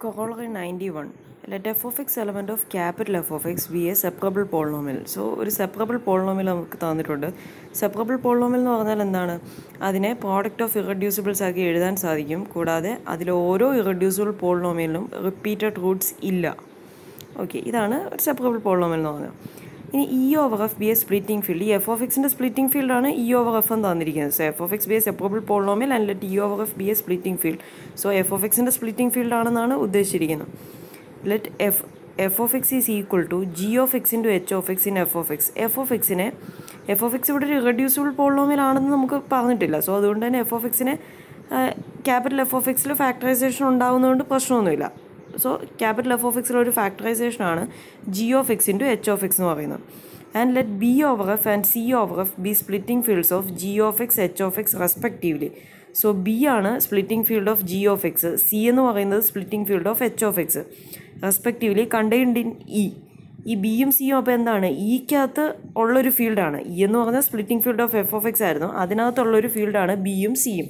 Corollary 91. Let f of x element of capital F of x be a separable polynomial. So ഒരു separable polynomial നമുക്ക് തന്നിട്ടുണ്ട് separable polynomial എന്ന് പറഞ്ഞാൽ എന്താണ് അതിനെ പ്രോഡക്റ്റ് ഓഫ് ഇറഡ്യൂസിബിൾസ് ആക്കി എഴുതാൻ സാധിക്കും കൂടാതെ അതിൽ ഓരോ ഇറഡ്യൂസിബിൾ പോളിനോമിയലിനും റിപ്പീറ്റഡ് റൂട്ട്സ് ഇല്ല ഓക്കെ ഇതാണ് ഒരു സെപ്പറബിൾ പോളിനോമിയൽ എന്ന് പറഞ്ഞാൽ ഇനി E over F be a splitting field ഈ എഫ് ഓഫ് എക്സിൻ്റെ സ്പ്ലിറ്റിംഗ് ഫീൽഡാണ് ഇ ഓവർ എഫ് എന്ന് തന്നിരിക്കുന്നത് so F of X be a separable polynomial and let E over F be a splitting field so F of എക്സിൻ്റെ splitting field ആണെന്നാണ് ഉദ്ദേശിച്ചിരിക്കുന്നത് let F F of X is equal to G of X into H of X in F of X F of എക്സിനെ F of X ഇവിടെ ഒരു irreducible polynomial ആണെന്ന് നമുക്ക് പറഞ്ഞിട്ടില്ല so അതുകൊണ്ട് തന്നെ എഫ് ഓഫ് എക്സിനെ ക്യാപിറ്റൽ എഫ് ഓഫ് എക്സിൽ ഫാക്ടറൈസേഷൻ ഉണ്ടാകുന്നതുകൊണ്ട് പ്രശ്നമൊന്നുമില്ല സോ ക്യാപിറ്റൽ എഫ് ഓഫ് എക്സിൽ ഒരു ഫാക്ടറൈസേഷൻ ആണ് G of X into H of X എന്ന് പറയുന്നത് and let B over F and C over F be splitting fields of G of X H of X respectively so B ആണ് splitting field of G of X C എന്ന് പറയുന്നത് splitting field of H of X respectively contained in E ഈ ബിയും സിയും അപ്പോൾ എന്താണ് ഇക്കകത്ത് ഉള്ളൊരു ഫീൽഡാണ് ഇ എന്ന് പറഞ്ഞാൽ splitting field of F of X ആയിരുന്നു അതിനകത്തുള്ളൊരു ഫീൽഡാണ് ബിയും സിയും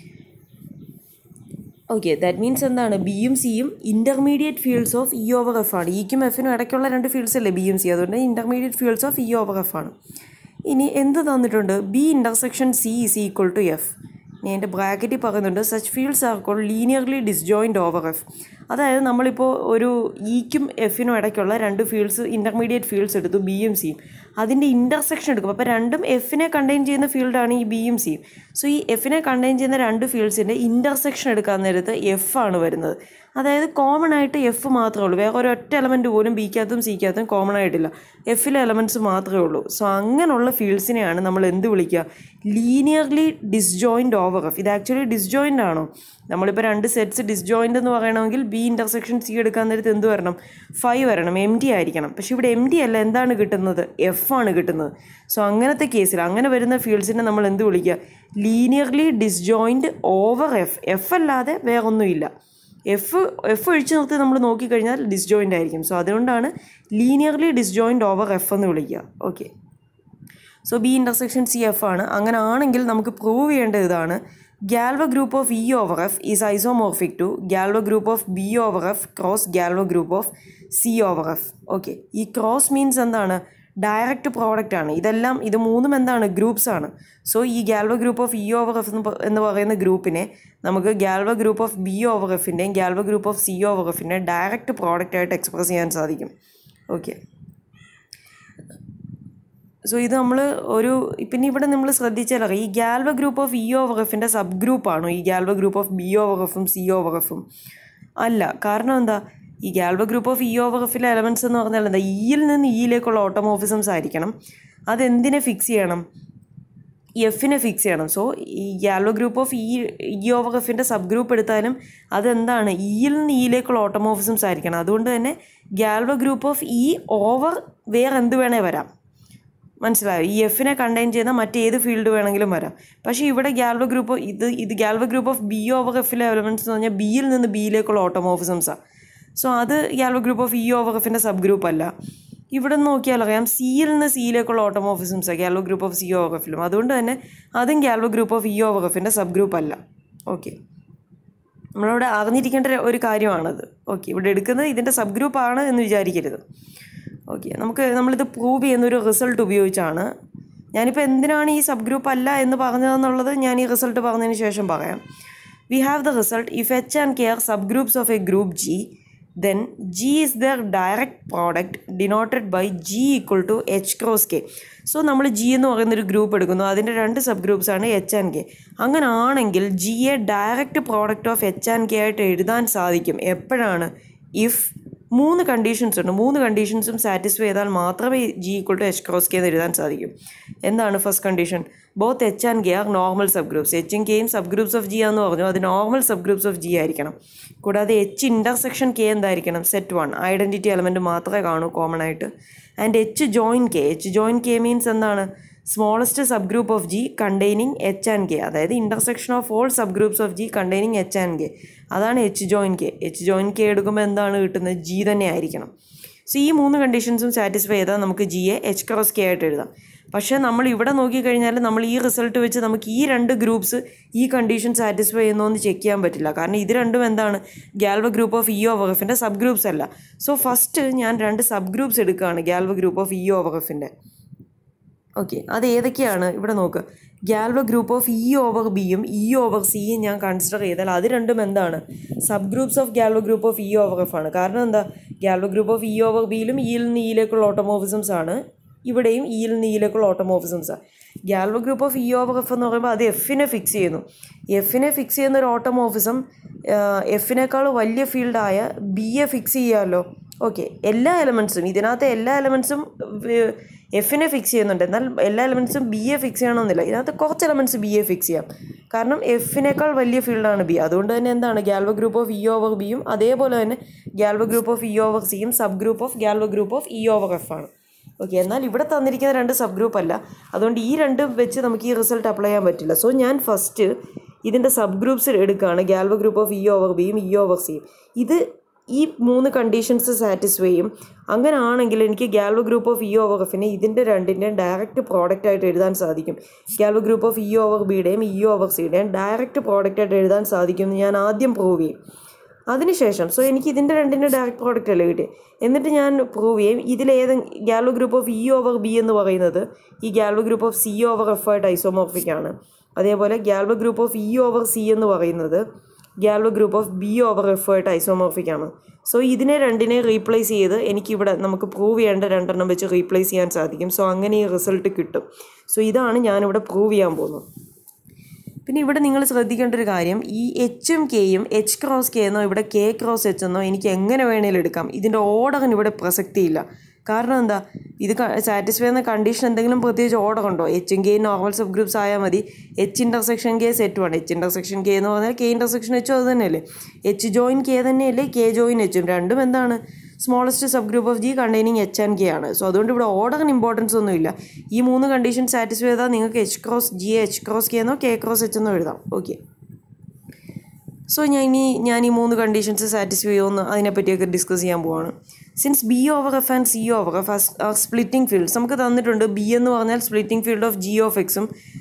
ഓക്കെ ദാറ്റ് മീൻസ് എന്താണ് ബിയും സിയും intermediate fields of E over F ആണ് ഇക്കും എഫിനും ഇടയ്ക്കുള്ള രണ്ട് ഫീൽഡ്സ് അല്ലേ ബിയും സി അതുകൊണ്ട് intermediate fields of E over F ആണ് ഇനി എന്ത് തന്നിട്ടുണ്ട് B intersection C is equal to F ഇനി എൻ്റെ ബ്രാക്കറ്റിൽ പറയുന്നുണ്ട് such fields are called linearly disjoint over F അതായത് നമ്മളിപ്പോൾ ഒരു ഇക്കും എഫിനും ഇടയ്ക്കുള്ള രണ്ട് ഫീൽഡ്സ് ഇൻ്റർമീഡിയറ്റ് ഫീൽഡ്സ് എടുത്തു ബിയും സിയും അതിൻ്റെ ഇൻ്റർസെക്ഷൻ എടുക്കും അപ്പോൾ രണ്ടും എഫിനെ കണ്ടെയ്ൻ ചെയ്യുന്ന ഫീൽഡാണ് ഈ ബിയും സിയും സോ ഈ എഫിനെ കണ്ടെയ്ൻ ചെയ്യുന്ന രണ്ട് ഫീൽഡ്സിൻ്റെ ഇൻ്റർസെക്ഷൻ എടുക്കാൻ നേരത്ത് എഫ് ആണ് വരുന്നത് അതായത് കോമൺ ആയിട്ട് എഫ് മാത്രമേ ഉള്ളൂ വേറെ ഒരൊറ്റ എലമെൻറ്റ് പോലും ബിക്കകത്തും സിക്കകത്തും കോമൺ ആയിട്ടില്ല എഫിലെ എലമെൻറ്റ്സ് മാത്രമേ ഉള്ളൂ സോ അങ്ങനെയുള്ള ഫീൽഡ്സിനെയാണ് നമ്മൾ എന്ത് വിളിക്കുക ലീനിയർലി ഡിസ്ജോയിൻറ്റ് ഓവർ എഫ് ഇത് ആക്ച്വലി ഡിസ്ജോയിൻ്റ് ആണോ നമ്മളിപ്പോൾ രണ്ട് സെറ്റ്സ് ഡിസ്ജോയിൻ്റ് എന്ന് പറയണമെങ്കിൽ ബി ഇൻ്റർസെക്ഷൻ സി എടുക്കാൻ നേരത്ത് എന്ത് വരണം ഫൈവ് വരണം എം ടി ആയിരിക്കണം പക്ഷേ ഇവിടെ എം ടി അല്ല എന്താണ് കിട്ടുന്നത് എഫ് ആണ് കിട്ടുന്നത് സോ അങ്ങനത്തെ കേസിൽ അങ്ങനെ വരുന്ന ഫീൽഡ്സിനെ നമ്മൾ എന്ത് വിളിക്കുക linearly disjoint over F F അല്ലാതെ വേറൊന്നുമില്ല എഫ് എഫ് ഒഴിച്ചു നിർത്തി നമ്മൾ നോക്കിക്കഴിഞ്ഞാൽ ഡിസ്ജോയിൻ്റ് ആയിരിക്കും സോ അതുകൊണ്ടാണ് ലീനിയർലി ഡിസ്ജോയിൻറ്റ് ഓവർ എഫ് എന്ന് വിളിക്കുക okay so B intersection C F ആണ് അങ്ങനെ ആണെങ്കിൽ നമുക്ക് പ്രൂവ് ചെയ്യേണ്ടത് ഇതാണ് Galois group of E over F is isomorphic to Galois group of B over F cross Galois group of C over F okay ഈ cross means എന്താണ് direct product ആണ് ഇതെല്ലാം ഇത് മൂന്നും എന്താണ് ഗ്രൂപ്പ്സ് ആണ് സോ ഈ Galois group of E over F എന്ന് പറയുന്ന ഗ്രൂപ്പിനെ നമുക്ക് Galois group of B over എഫിൻ്റെയും Galois group of C over എഫിൻ്റെയും ഡയറക്റ്റ് പ്രോഡക്റ്റ് ആയിട്ട് എക്സ്പ്രസ് ചെയ്യാൻ സാധിക്കും ഓക്കെ സോ ഇത് നമ്മൾ ഒരു പിന്നെ ഇവിടെ നമ്മൾ ശ്രദ്ധിച്ചാൽ അറിയാം ഈ Galois group of E over എഫിൻ്റെ സബ് ഗ്രൂപ്പാണോ ഈ Galois group of B over എഫും സി ഓവർ എഫും അല്ല കാരണം എന്താ ഈ Galois group of E over എഫിലെ എലമെൻറ്റ്സ് എന്ന് പറഞ്ഞാൽ എന്താ ഇയിൽ നിന്ന് ഇയിലേക്കുള്ള ഓട്ടോമോഫിസംസ് ആയിരിക്കണം അതെന്തിനെ ഫിക്സ് ചെയ്യണം എഫിനെ ഫിക്സ് ചെയ്യണം സോ ഈ Galois group of E E over എഫിൻ്റെ സബ് ഗ്രൂപ്പ് എടുത്താലും അതെന്താണ് ഇയിൽ നിന്ന് ഇയിലേക്കുള്ള ഓട്ടോമോഫിസംസ് ആയിരിക്കണം അതുകൊണ്ട് തന്നെ Galois group of E over വേറെ എന്ത് വേണേ വരാം മനസ്സിലായോ ഈ എഫിനെ കണ്ടെയ്ൻ ചെയ്യുന്ന മറ്റേത് ഫീൽഡ് വേണമെങ്കിലും വരാം പക്ഷേ ഇവിടെ ഗാൽവ ഗ്രൂപ്പ് ഇത് ഇത് Galois group of B over എഫിലെ എലമെൻറ്റ്സ് എന്ന് പറഞ്ഞാൽ ബിയിൽ നിന്ന് ബിയിലേക്കുള്ള ഓട്ടോമോഫിസംസാണ് സോ അത് Galois group of E over എഫിൻ്റെ സബ് ഗ്രൂപ്പ് അല്ല ഇവിടെ നിന്ന് നോക്കിയാൽ അറിയാം സിയിൽ നിന്ന് സിയിലേക്കുള്ള ഓട്ടോമോഫിസംസാണ് Galois group of C over എഫിലും അതുകൊണ്ട് തന്നെ അതും Galois group of E over എഫിൻ്റെ സബ് ഗ്രൂപ്പ് അല്ല ഓക്കെ നമ്മളിവിടെ അറിഞ്ഞിരിക്കേണ്ട ഒരു കാര്യമാണത് ഓക്കെ ഇവിടെ എടുക്കുന്നത് ഇതിൻ്റെ സബ് ഗ്രൂപ്പ് ആണ് എന്ന് വിചാരിക്കരുത് ഓക്കെ നമുക്ക് നമ്മളിത് പ്രൂവ് ചെയ്യുന്നൊരു റിസൾട്ട് ഉപയോഗിച്ചാണ് ഞാനിപ്പോൾ എന്തിനാണ് ഈ സബ് ഗ്രൂപ്പ് അല്ല എന്ന് പറഞ്ഞതെന്നുള്ളത് ഞാൻ ഈ റിസൾട്ട് പറഞ്ഞതിന് ശേഷം പറയാം we have the result if H and K are subgroups of a group G then G is their direct product denoted by G equal to H cross K so നമ്മൾ G എന്ന് പറയുന്നൊരു group എടുക്കുന്നു അതിൻ്റെ രണ്ട് subgroups ആണ് H and K അങ്ങനെ ആണെങ്കിൽ ജിയെ direct product of H and K ആയിട്ട് എഴുതാൻ സാധിക്കും എപ്പോഴാണ് ഇഫ് മൂന്ന് കണ്ടീഷൻസ് ഉണ്ട് മൂന്ന് കണ്ടീഷൻസും സാറ്റിസ്ഫൈ ചെയ്താൽ മാത്രമേ G equal to H cross K എന്ന് എഴുതാൻ സാധിക്കും എന്താണ് first condition both H and K are normal subgroups എച്ചും കെയും സബ് ഗ്രൂപ്പ്സ് ഓഫ് ജി ആണെന്ന് പറഞ്ഞു അത് normal subgroups of G ആയിരിക്കണം കൂടാതെ എച്ച് ഇൻ്റർസെക്ഷൻ കെ എന്തായിരിക്കണം സെറ്റ് വൺ ഐഡൻറ്റിറ്റി എലമെൻറ്റ് മാത്രമേ കാണൂ കോമൺ ആയിട്ട് and H join K H join K means എന്താണ് smallest subgroup of G containing H and K അതായത് intersection of all subgroups of G containing H and K അതാണ് H join K H join K എടുക്കുമ്പോൾ എന്താണ് കിട്ടുന്നത് G തന്നെ ആയിരിക്കണം so ഈ മൂന്ന് കണ്ടീഷൻസും സാറ്റിസ്ഫൈ ചെയ്താൽ നമുക്ക് ജിയെ എച്ച് ക്രോസ് കെ ആയിട്ട് എഴുതാം പക്ഷേ നമ്മൾ ഇവിടെ നോക്കിക്കഴിഞ്ഞാൽ നമ്മൾ ഈ റിസൾട്ട് വെച്ച് നമുക്ക് ഈ രണ്ട് ഗ്രൂപ്പ്സ് ഈ കണ്ടീഷൻ സാറ്റിസ്ഫൈ ചെയ്യുന്നോന്ന് ചെക്ക് ചെയ്യാൻ പറ്റില്ല കാരണം ഇത് രണ്ടും എന്താണ് Galois group of E over എഫിൻ്റെ സബ് ഗ്രൂപ്പ്സ് അല്ല സോ ഫസ്റ്റ് ഞാൻ രണ്ട് സബ് ഗ്രൂപ്പ്സ് എടുക്കുകയാണ് Galois group of E over എഫിൻ്റെ ഓക്കെ അത് ഏതൊക്കെയാണ് ഇവിടെ നോക്ക് Galois group of E over ബിയും ഇ ഓവർ സിയും ഞാൻ കൺസിഡർ ചെയ്താൽ അത് രണ്ടും എന്താണ് subgroups of Galois group of E over F ആണ് കാരണം എന്താ Galois group of E over ബിയിലും ഇയിൽ നിന്ന് ഇയിലേക്കുള്ള ഓട്ടോമോഫിസംസ് ആണ് ഇവിടെയും ഇയിൽ നിന്ന് ഇയിലേക്കുള്ള ഓട്ടോമോഫിസംസ് ആണ് Galois group of E over F എന്ന് പറയുമ്പോൾ അത് എഫിനെ ഫിക്സ് ചെയ്യുന്നു എഫിനെ ഫിക്സ് ചെയ്യുന്ന ഒരു ഓട്ടോമോഫിസം എഫിനേക്കാൾ വലിയ ഫീൽഡായ ബിയെ ഫിക്സ് ചെയ്യാമല്ലോ ഓക്കെ എല്ലാ എലമെൻസും ഇതിനകത്തെ എല്ലാ എലമെൻസും എഫിനെ ഫിക്സ് ചെയ്യുന്നുണ്ട് എന്നാൽ എല്ലാ എലമെൻസും ബി എ ഫിക്സ് ചെയ്യണമെന്നില്ല ഇതിനകത്ത് കുറച്ച് എലമെൻറ്റ്സ് ബി എ ഫിക്സ് ചെയ്യാം കാരണം എഫിനേക്കാൾ വലിയ ഫീൽഡാണ് ബി അതുകൊണ്ട് തന്നെ എന്താണ് Galois group of E over ബിയും അതേപോലെ തന്നെ Galois group of E over സിയും subgroup of Galois group of E over F ആണ് ഓക്കെ എന്നാൽ ഇവിടെ തന്നിരിക്കുന്ന രണ്ട് സബ് ഗ്രൂപ്പ് അല്ല അതുകൊണ്ട് ഈ രണ്ടും വെച്ച് നമുക്ക് ഈ റിസൾട്ട് അപ്ലൈ ചെയ്യാൻ പറ്റില്ല സോ ഞാൻ ഫസ്റ്റ് ഇതിൻ്റെ സബ് ഗ്രൂപ്പ്സ് എടുക്കുകയാണ് Galois group of E over ബിയും ഇ ഓവർ സിയും ഇത് ഈ മൂന്ന് കണ്ടീഷൻസ് സാറ്റിസ്ഫൈ ചെയ്യും അങ്ങനെ ആണെങ്കിൽ എനിക്ക് Galois group of E over എഫിനെ ഇതിൻ്റെ രണ്ടിൻ്റെയും ഡയറക്റ്റ് പ്രോഡക്റ്റ് ആയിട്ട് എഴുതാൻ സാധിക്കും Galois group of E over ബിയുടെയും ഇ ഓവർ സിയുടെയും ഡയറക്റ്റ് പ്രോഡക്റ്റ് ആയിട്ട് എഴുതാൻ സാധിക്കും എന്ന് ഞാൻ ആദ്യം പ്രൂവ് ചെയ്യും അതിനുശേഷം സോ എനിക്ക് ഇതിൻ്റെ രണ്ടിൻ്റെ ഡയറക്റ്റ് പ്രോഡക്റ്റ് അല്ലേ കിട്ടി എന്നിട്ട് ഞാൻ പ്രൂവ് ചെയ്യും ഇതിലേത് Galois group of E over B എന്ന് പറയുന്നത് ഈ Galois group of C over F ആയിട്ട് ഐസോമോർഫിക് ആണ് അതേപോലെ Galois group of E over C എന്ന് പറയുന്നത് Galois group of B over F ആയിട്ട് ഐസോമോർഫിക് ആണ് സോ ഇതിനെ രണ്ടിനെ റീപ്ലേസ് ചെയ്ത് എനിക്കിവിടെ നമുക്ക് പ്രൂവ് ചെയ്യേണ്ട രണ്ടെണ്ണം വെച്ച് റീപ്ലേസ് ചെയ്യാൻ സാധിക്കും സോ അങ്ങനെ ഈ റിസൾട്ട് കിട്ടും സോ ഇതാണ് ഞാനിവിടെ പ്രൂവ് ചെയ്യാൻ പോകുന്നത് പിന്നെ ഇവിടെ നിങ്ങൾ ശ്രദ്ധിക്കേണ്ട ഒരു കാര്യം ഈ എച്ചും കെയും എച്ച് ക്രോസ് കെ എന്നോ ഇവിടെ കെ ക്രോസ് എച്ച് എന്നോ എനിക്ക് എങ്ങനെ വേണേലും എടുക്കാം ഇതിൻ്റെ ഓർഡറിന് ഇവിടെ പ്രസക്തിയില്ല കാരണം എന്താ ഇത് സാറ്റിസ്ഫൈ ചെയ്യുന്ന കണ്ടീഷൻ എന്തെങ്കിലും പ്രത്യേകിച്ച് ഓർഡർ ഉണ്ടോ എച്ചും കെയും നോർമൽ സബ് ഗ്രൂപ്പ്സ് ആയാൽ മതി എച്ച് ഇൻ്റർസെക്ഷൻ കെ സെറ്റ് ആണ് എച്ച് ഇൻ്റർസെക്ഷൻ കെ എന്ന് പറഞ്ഞാൽ കെ ഇൻ്റർസെക്ഷൻ എച്ചും അത് തന്നെയല്ലേ എച്ച് ജോയിൻ കെ തന്നെയല്ലേ കെ ജോയിൻ എച്ചും രണ്ടും എന്താണ് smallest subgroup of G containing H and K ആണ് സോ അതുകൊണ്ട് ഇവിടെ ഓർഡറിന് ഇമ്പോർട്ടൻസ് ഒന്നുമില്ല ഈ മൂന്ന് കണ്ടീഷൻ സാറ്റിസ്ഫൈ ചെയ്താൽ നിങ്ങൾക്ക് H cross G H cross K എന്നോ കെ ക്രോസ് എച്ച് എന്നോ എഴുതാം ഓക്കെ സോ ഞാൻ ഇനി ഞാൻ ഈ മൂന്ന് കണ്ടീഷൻസ് സാറ്റിസ്ഫൈ ചെയ്യുമെന്ന് അതിനെപ്പറ്റിയൊക്കെ ഡിസ്കസ് ചെയ്യാൻ പോവാണ് since B over F and C over F are splitting fields നമുക്ക് തന്നിട്ടുണ്ട് ബി എന്ന് പറഞ്ഞാൽ splitting field of G of എക്സും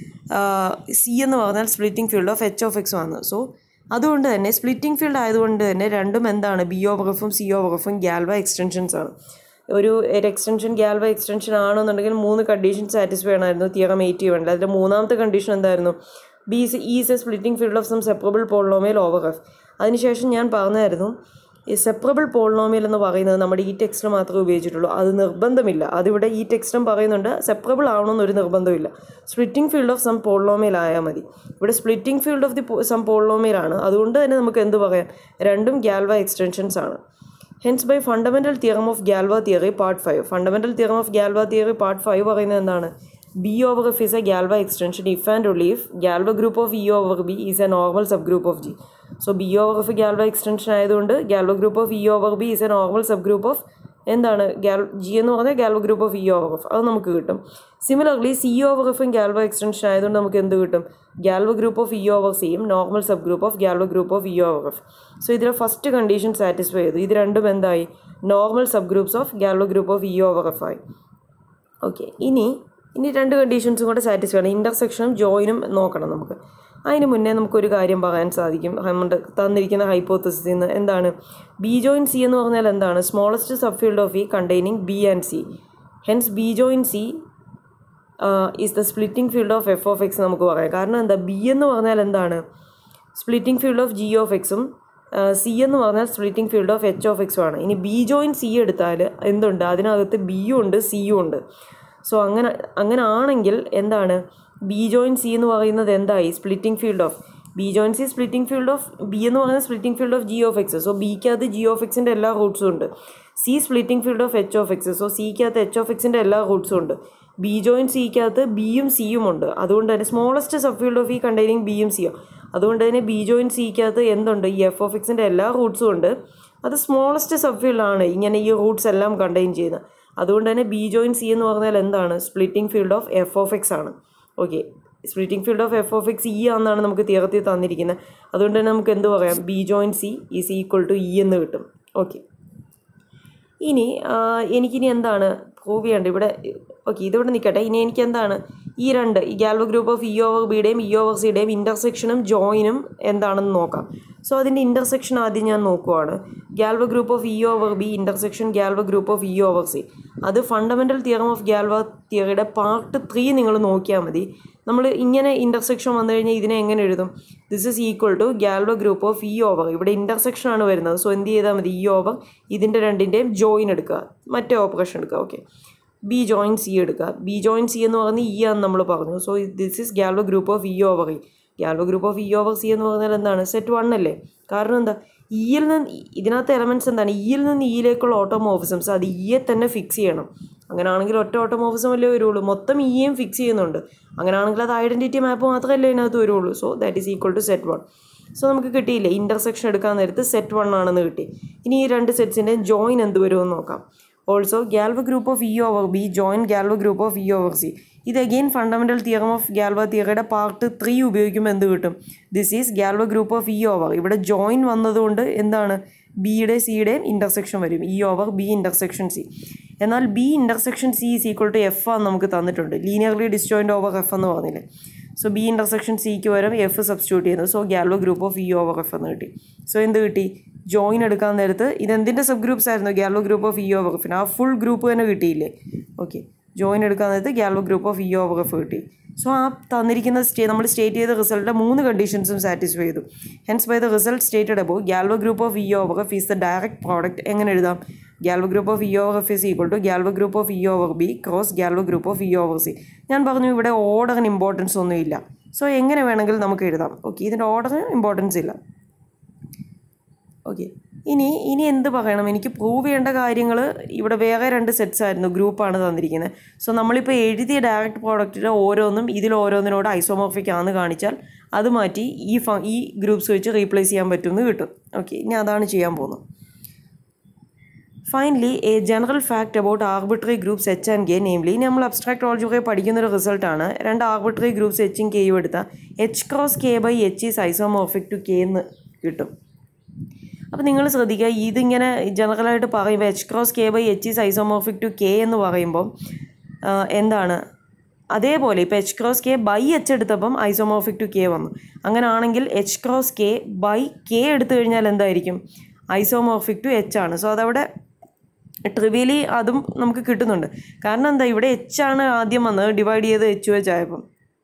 സി എന്ന് പറഞ്ഞാൽ splitting field of H of എക്സും ആണ് സോ അതുകൊണ്ട് തന്നെ സ്പ്ലിറ്റിംഗ് ഫീൽഡ് ആയതുകൊണ്ട് തന്നെ രണ്ടും എന്താണ് ബി ഓവർ എഫും സി ഓവർ എഫും ഗ്യാൽവ എക്സ്റ്റൻഷൻസ് ആണ് ഒരു ഒരു എക്സ്റ്റൻഷൻ ഗ്യാൽവ എക്സ്റ്റൻഷൻ ആണെന്നുണ്ടെങ്കിൽ മൂന്ന് കണ്ടീഷൻ സാറ്റിസ്ഫൈ ചെയ്യണമായിരുന്നു തിയറം എയ്റ്റ് ചെയ്യേണ്ടത് അതിൻ്റെ മൂന്നാമത്തെ കണ്ടീഷൻ എന്തായിരുന്നു B is is a splitting field of some separable polynomial over F അതിനുശേഷം ഞാൻ പറഞ്ഞായിരുന്നു ഈ സെപ്പറബിൾ പോളിനോമിയൽ എന്ന് പറയുന്നത് നമ്മുടെ ഈ ടെക്സ്റ്റിൽ മാത്രമേ ഉപയോഗിച്ചിട്ടുള്ളൂ അത് നിർബന്ധമില്ല അതിവിടെ ഈ ടെക്സ്റ്റും പറയുന്നുണ്ട് സെപ്പറബിൾ ആവണമെന്നൊരു നിർബന്ധമില്ല splitting field of some polynomial ആയാൽ മതി ഇവിടെ splitting field of the some polynomial ആണ് അതുകൊണ്ട് തന്നെ നമുക്ക് എന്ത് പറയാം രണ്ടും ഗ്യാൽവ എക്സ്റ്റൻഷൻസ് ആണ് hence by fundamental theorem of Galois theory part five fundamental theorem of Galois theory part five പറയുന്നത് എന്താണ് B over F is a Galois extension if and only if Galois group of E over B is a normal subgroup of G so B over F Galois extension ആയതുകൊണ്ട് Galois group of E over B is a normal subgroup of എന്താണ് Gal G എന്ന് പറഞ്ഞാൽ Galois group of E over F അത് നമുക്ക് കിട്ടും similarly C over എഫും ഗ്യാൽവ extension ആയതുകൊണ്ട് നമുക്ക് എന്ത് കിട്ടും Galois group of E over സിയും normal subgroup of Galois group of E over F so ഇതിലെ ഫസ്റ്റ് കണ്ടീഷൻ സാറ്റിസ്ഫൈ ചെയ്തു ഇത് രണ്ടും എന്തായി normal subgroups of Galois group of E over F ആയി ഓക്കെ ഇനി ഇനി രണ്ട് കണ്ടീഷൻസും കൂടെ സാറ്റിസ്ഫൈ ആണ് ഇൻ്റർസെക്ഷനും ജോയിനും നോക്കണം നമുക്ക് അതിന് മുന്നേ നമുക്കൊരു കാര്യം പറയാൻ സാധിക്കും നമ്മുടെ തന്നിരിക്കുന്ന ഹൈപ്പോത്തസിൽ നിന്ന് എന്താണ് ബി ജോയിൻ സി എന്ന് പറഞ്ഞാൽ എന്താണ് smallest sub field of E containing B and C hence B join C is the splitting field of F of X നമുക്ക് പറയാം കാരണം എന്താ ബി എന്ന് പറഞ്ഞാൽ എന്താണ് splitting field of G of എക്സും സി എന്ന് പറഞ്ഞാൽ splitting field of H of എക്സും ആണ് ഇനി ബി ജോയിൻ സി എടുത്താൽ എന്തുണ്ട് അതിനകത്ത് ബിയും ഉണ്ട് സിയും ഉണ്ട് സോ അങ്ങനെ അങ്ങനെ ആണെങ്കിൽ എന്താണ് ബി ജോയിൻ സി എന്ന് പറയുന്നത് എന്തായി splitting field of B join C splitting field of B എന്ന് പറയുന്നത് splitting field of G of X so ബിക്കകത്ത് ജി ഓഫ് എക്സിൻ്റെ എല്ലാ റൂട്ട്സും ഉണ്ട് C splitting field of H of X so സിക്കകത്ത് എച്ച് ഓഫ് എക്സിൻ്റെ എല്ലാ റൂട്ട്സും ഉണ്ട് ബി ജോയിൻ സിക്കകത്ത് ബിയും സിയും ഉണ്ട് അതുകൊണ്ട് തന്നെ smallest sub field of E containing ബിയും സിയോ അതുകൊണ്ട് തന്നെ ബി ജോയിൻ സിക്കകത്ത് എന്തുണ്ട് ഈ എഫ് ഓഫ് എക്സിൻ്റെ എല്ലാ റൂട്ട്സും ഉണ്ട് അത് സ്മോളസ്റ്റ് സബ് ഫീൽഡാണ് ഇങ്ങനെ ഈ റൂട്ട്സ് എല്ലാം കണ്ടെയ്ൻ ചെയ്യുന്നത് അതുകൊണ്ട് തന്നെ ബി ജോയിൻ സി എന്ന് പറഞ്ഞാൽ എന്താണ് splitting field of F of X ആണ് okay splitting field of F of X E ആണെന്നാണ് നമുക്ക് തിയറത്തിൽ തന്നിരിക്കുന്നത് അതുകൊണ്ട് തന്നെ നമുക്ക് എന്ത് പറയാം B join C is equal to E എന്ന് കിട്ടും ഓക്കെ ഇനി എനിക്കിനി എന്താണ് പ്രൂവ് ചെയ്യണ്ട ഇവിടെ ഓക്കെ ഇതിവിടെ നിൽക്കട്ടെ ഇനി എനിക്ക് എന്താണ് ഈ രണ്ട് ഈ Galois group of E over ബിയുടെയും ഇ ഓവർ സിയുടെയും ഇൻ്റർസെക്ഷനും ജോയിനും എന്താണെന്ന് നോക്കാം സോ അതിൻ്റെ ഇൻ്റർസെക്ഷൻ ആദ്യം ഞാൻ നോക്കുവാണ് Galois group of E over B intersection Galois group of E over C അത് ഫണ്ടമെൻ്റൽ തിയറം ഓഫ് ഗാൽവ തിയറിയുടെ പാർട്ട് ത്രീ നിങ്ങൾ നോക്കിയാൽ മതി നമ്മൾ ഇങ്ങനെ ഇൻ്റർസെക്ഷൻ വന്നു കഴിഞ്ഞാൽ ഇതിനെ എങ്ങനെ എഴുതും this is equal to Galois group of E over ഇവിടെ ഇൻ്റർസെക്ഷൻ ആണ് വരുന്നത് സോ എന്ത് ചെയ്താൽ മതി ഇ ഓവർ ഇതിൻ്റെ രണ്ടിൻ്റെയും ജോയിൻ എടുക്കുക മറ്റേ ഓപ്പറേഷൻ എടുക്കുക ഓക്കെ ബി ജോയിൻ സി എടുക്കുക ബി ജോയിൻ സി എന്ന് പറഞ്ഞാൽ ഇ ആണെന്ന് നമ്മൾ പറഞ്ഞു so this is Galois group of E over E Galois group of E over C എന്ന് പറഞ്ഞാൽ എന്താണ് സെറ്റ് വൺ അല്ലേ കാരണം എന്താ ഇയിൽ നിന്ന് ഇതിനകത്ത് എലമെൻറ്റ്സ് എന്താണ് ഇയിൽ നിന്ന് ഇയിലേക്കുള്ള ഓട്ടോമോഫിസംസ് അത് ഇയെ തന്നെ ഫിക്സ് ചെയ്യണം അങ്ങനെയാണെങ്കിൽ ഒറ്റ ഓട്ടോമോഫിസം അല്ലേ വരുള്ളൂ മൊത്തം ഇയും ഫിക്സ് ചെയ്യുന്നുണ്ട് അങ്ങനെയാണെങ്കിൽ അത് ഐഡൻറ്റിറ്റി മാപ്പ് മാത്രമല്ലേ ഇതിനകത്ത് വരുള്ളൂ so that is equal to set one so നമുക്ക് കിട്ടിയില്ലേ ഇൻ്റർസെക്ഷൻ എടുക്കാൻ നേരത്ത് സെറ്റ് വൺ ആണെന്ന് കിട്ടി ഇനി ഈ രണ്ട് സെറ്റ്സിൻ്റെ ജോയിൻ എന്ത് വരുമെന്ന് നോക്കാം also Galois group of E over B join Galois group of E over C ഇത് again fundamental theorem of Galois തിയറിയുടെ പാർട്ട് ത്രീ ഉപയോഗിക്കുമ്പോൾ എന്ത് കിട്ടും this is Galois group of E over ഇവിടെ ജോയിൻ വന്നതുകൊണ്ട് എന്താണ് ബിയുടെ സിയുടെയും ഇൻ്റർസെക്ഷൻ വരും E over B intersection C എന്നാൽ B intersection C is equal to F ആണ് നമുക്ക് തന്നിട്ടുണ്ട് ലീനിയർലി ഡിസ്റ്റോയിൻ്റ് ഓവർ എഫ് എന്ന് പറഞ്ഞില്ലേ സോ ബി ഇൻ്റർസെക്ഷൻ സിക്ക് പകരം എഫ് സബ്സ്റ്റിറ്റ്യൂട്ട് ചെയ്യുന്നു so Galois group of E over F എന്ന് കിട്ടി സോ എന്ത് കിട്ടി ജോയിൻ എടുക്കാൻ നേരത്ത് ഇതെന്തിൻ്റെ സബ് ഗ്രൂപ്പ്സ് ആയിരുന്നു Galois group of E over എഫിന് ആ ഫുൾ ഗ്രൂപ്പ് തന്നെ കിട്ടിയില്ലേ ഓക്കെ ജോയിൻ എടുക്കാൻ നേരത്ത് Galois group of E over F കിട്ടി സോ ആ തന്നിരിക്കുന്ന സ്റ്റേ നമ്മൾ സ്റ്റേറ്റ് ചെയ്ത റിസൾട്ടിൻ്റെ മൂന്ന് കണ്ടീഷൻസും സാറ്റിസ്ഫൈ ചെയ്തു hence by the result stated above Galois group of E over F is the direct product എങ്ങനെ എഴുതാം Galois group of E over F is equal to Galois group of E over B cross Galois group of E over C ഞാൻ പറഞ്ഞു ഇവിടെ ഓർഡറിന് importance ഒന്നുമില്ല so എങ്ങനെ വേണമെങ്കിലും നമുക്ക് എഴുതാം ഓക്കെ ഇതിൻ്റെ ഓർഡറിന് ഇമ്പോർട്ടൻസ് ഇല്ല ഓക്കെ ഇനി ഇനി എന്ത് പറയണം എനിക്ക് പ്രൂവ് ചെയ്യേണ്ട കാര്യങ്ങൾ ഇവിടെ വേറെ രണ്ട് സെറ്റ്സ് ആയിരുന്നു ഗ്രൂപ്പാണ് തന്നിരിക്കുന്നത് സോ നമ്മളിപ്പോൾ എഴുതിയ ഡയറക്റ്റ് പ്രോഡക്റ്റിൻ്റെ ഓരോന്നും ഇതിൽ ഓരോന്നിനോട് ഐസോമോർഫിക് ആണെന്ന് കാണിച്ചാൽ അത് മാറ്റി ഈ ഫ ഈ ഗ്രൂപ്പ്സ് വെച്ച് റീപ്ലേസ് ചെയ്യാൻ പറ്റുമെന്ന് കിട്ടും ഓക്കെ ഇനി അതാണ് ചെയ്യാൻ പോകുന്നത് finally a general fact about arbitrary groups H and K namely നമ്മൾ അബ്സ്ട്രാക്ട് ഓൾജിബ്രയെ പഠിക്കുന്ന ഒരു റിസൾട്ടാണ് രണ്ട് ആർബിട്രറി ഗ്രൂപ്പ്സ് എച്ചും കെയും എടുത്ത H cross K by H is isomorphic to K എന്ന് കിട്ടും അപ്പോൾ നിങ്ങൾ ശ്രദ്ധിക്കുക ഇതിങ്ങനെ ജനറലായിട്ട് പറയുമ്പോൾ H cross K by H is isomorphic to K എന്ന് പറയുമ്പോൾ എന്താണ് അതേപോലെ ഇപ്പോൾ H cross K by H എടുത്തപ്പം ഐസോമോർഫിക് ടു കെ വന്നു അങ്ങനെയാണെങ്കിൽ H cross K by K എടുത്തു കഴിഞ്ഞാൽ എന്തായിരിക്കും ഐസോമോർഫിക് ടു എച്ച് ആണ് സോ അതവിടെ ട്രിവിയലി അതും നമുക്ക് കിട്ടുന്നുണ്ട് കാരണം എന്താ ഇവിടെ എച്ച് ആണ് ആദ്യം വന്നത് ഡിവൈഡ് ചെയ്ത് എച്ച് വെച്ച് ആയപ്പം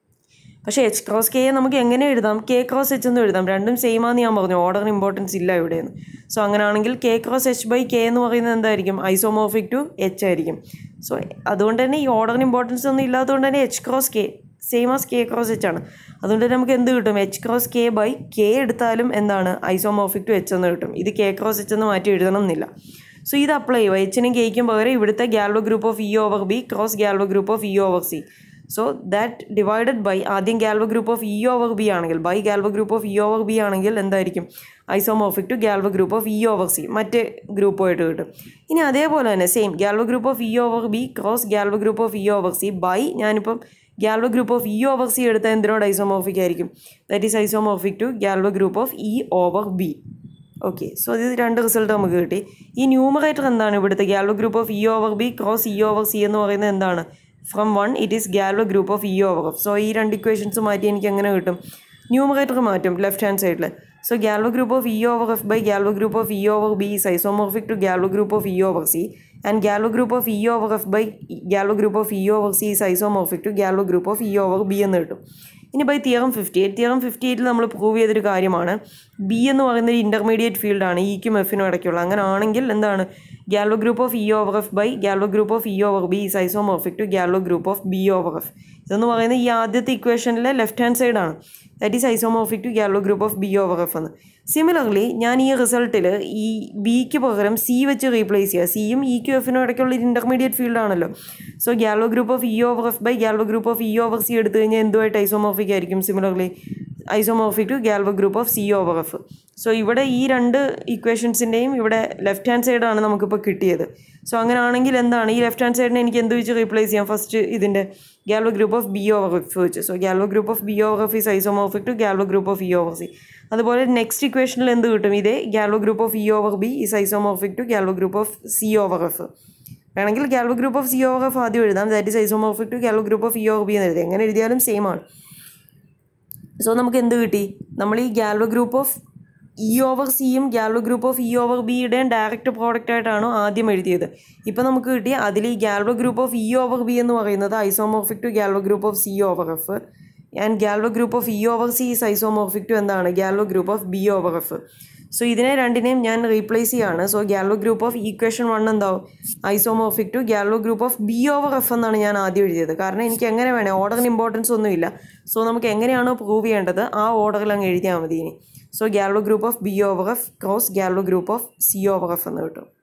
പക്ഷേ എച്ച് ക്രോസ് കെ നമുക്ക് എങ്ങനെ എഴുതാം കെ ക്രോസ് എച്ച് എന്ന് എഴുതാം രണ്ടും സെയിം ആണെന്ന് ഞാൻ പറഞ്ഞു ഓർഡറിന് ഇമ്പോർട്ടൻസ് ഇല്ല ഇവിടെയെന്ന് സോ അങ്ങനെയാണെങ്കിൽ K cross H by K എന്ന് പറയുന്നത് എന്തായിരിക്കും ഐസോമോർഫിക് ടു എച്ച് ആയിരിക്കും സോ അതുകൊണ്ട് തന്നെ ഈ ഓർഡറിന് ഇമ്പോർട്ടൻസ് ഒന്നും ഇല്ലാത്തതുകൊണ്ട് തന്നെ H cross K same as K cross H ആണ് അതുകൊണ്ട് തന്നെ നമുക്ക് എന്ത് കിട്ടും H cross K by K എടുത്താലും എന്താണ് ഐസോമോർഫിക് ടു എച്ച് എന്ന് കിട്ടും ഇത് കെ ക്രോസ് എച്ച് എന്ന് മാറ്റി എഴുതണം എന്നില്ല സോ ഇത് അപ്ലൈ ചെയ്യുക എച്ചിനും കെയ്ക്കും പകരം ഇവിടുത്തെ Galois group of E over B cross Galois group of E over C so that divided by ആദ്യം Galois group of E over B ആണെങ്കിൽ by Galois group of E over B ആണെങ്കിൽ എന്തായിരിക്കും isomorphic to Galois group of E over C മറ്റേ ഗ്രൂപ്പുമായിട്ട് കിട്ടും ഇനി അതേപോലെ തന്നെ same Galois group of E over B cross Galois group of E over C by ഞാനിപ്പം Galois group of E over C എടുത്ത എന്തിനോട് ഐസോമോർഫിക് ആയിരിക്കും that is isomorphic to Galois group of E over B okay so ഇത് രണ്ട് result നമുക്ക് കിട്ടി ഈ numerator എന്താണ് ഇവിടുത്തെ Galois group of E over B cross E over C എന്ന് പറയുന്നത് എന്താണ് from one it is Galois group of E over F so ഈ രണ്ട് ഇക്വേഷൻസ് മാറ്റി എനിക്ക് എങ്ങനെ കിട്ടും ന്യൂമറേറ്റർ മാറ്റും ലെഫ്റ്റ് ഹാൻഡ് സൈഡിൽ so Galois group of E over F by Galois group of E over B is isomorphic to Galois group of E over C and Galois group of E over F by Galois group of E over C is isomorphic to Galois group of E over B എന്ന് കിട്ടും ഇനി by theorem fifty eight theorem fifty എയ്റ്റിൽ നമ്മൾ prove ചെയ്തൊരു കാര്യമാണ് B എന്ന് പറയുന്ന ഒരു ഇൻ്റർമീഡിയറ്റ് ഫീൽഡാണ് ഇക്കും എഫിനും ഇടയ്ക്കുള്ള അങ്ങനെ ആണെങ്കിൽ എന്താണ് Galois group of E over F by Galois group of E over B is isomorphic to Galois group of B over F ഇതെന്ന് പറയുന്നത് ഈ ആദ്യത്തെ ഇക്വേഷനിലെ ലെഫ്റ്റ് ഹാൻഡ് സൈഡാണ് that is isomorphic to Galois group of B over F എന്ന് similarly ഞാൻ ഈ റിസൾട്ടിൽ ഈ ബിക്ക് പകരം സി വെച്ച് റീപ്ലേസ് ചെയ്യുക സിയും ഇ ക്യു എഫിനും ഇടയ്ക്കുള്ള ഒരു ഇൻ്റർമീഡിയറ്റ് ഫീൽഡാണല്ലോ so Galois group of E over F by Galois group of E over C എടുത്തു കഴിഞ്ഞാൽ എന്തുമായിട്ട് ഐസോമോർഫിക് ആയിരിക്കും similarly isomorphic to Galois group of C over F so ഇവിടെ ഈ രണ്ട് ഇക്വേഷൻസിൻ്റെയും ഇവിടെ ലെഫ്റ്റ് ഹാൻഡ് സൈഡാണ് നമുക്കിപ്പോൾ കിട്ടിയത് സോ അങ്ങനെയാണെങ്കിൽ എന്താണ് ഈ ലെഫ്റ്റ് ഹാൻഡ് സൈഡിനെ എനിക്ക് എന്ത് വെച്ച് റീപ്ലേസ് ചെയ്യാം ഫസ്റ്റ് ഇതിൻ്റെ Galois group of B over F വെച്ച് so Galois group of B over F is isomorphic to Galois group of E over C അതുപോലെ നെക്സ്റ്റ് ഇക്വേഷനിൽ എന്ത് കിട്ടും ഇതേ Galois group of E over B is isomorphic to Galois group of C over F വേണമെങ്കിൽ Galois group of C over F ആദ്യം എഴുതാം that is isomorphic to Galois group of E over B എന്ന് എഴുതി എങ്ങനെ എഴുതിയാലും same ആണ് so നമുക്ക് എന്ത് കിട്ടി നമ്മൾ ഈ Galois group of E over സിയും Galois group of E over ബിയുടെയും ഡയറക്റ്റ് പ്രോഡക്റ്റ് ആയിട്ടാണ് ആദ്യം എഴുതിയത് ഇപ്പം നമുക്ക് കിട്ടി അതിൽ ഈ Galois group of E over B എന്ന് പറയുന്നത് isomorphic to Galois group of C over F and Galois group of E over C is isomorphic to എന്താണ് Galois group of B over F so ഇതിനെ രണ്ടിനെയും ഞാൻ replace ചെയ്യാണ് so Galois group of equation one എന്താവും isomorphic to Galois group of B over F എന്നാണ് ഞാൻ ആദ്യം എഴുതിയത് കാരണം എനിക്ക് എങ്ങനെ വേണേ ഓർഡറിന് ഇമ്പോർട്ടൻസ് ഒന്നുമില്ല സോ നമുക്ക് എങ്ങനെയാണോ പ്രൂവ് ചെയ്യേണ്ടത് ആ ഓർഡറിൽ അങ്ങ് എഴുതിയാൽ മതി ഇനി so Galois group of B over F cross Galois group of C over F എന്ന് കിട്ടും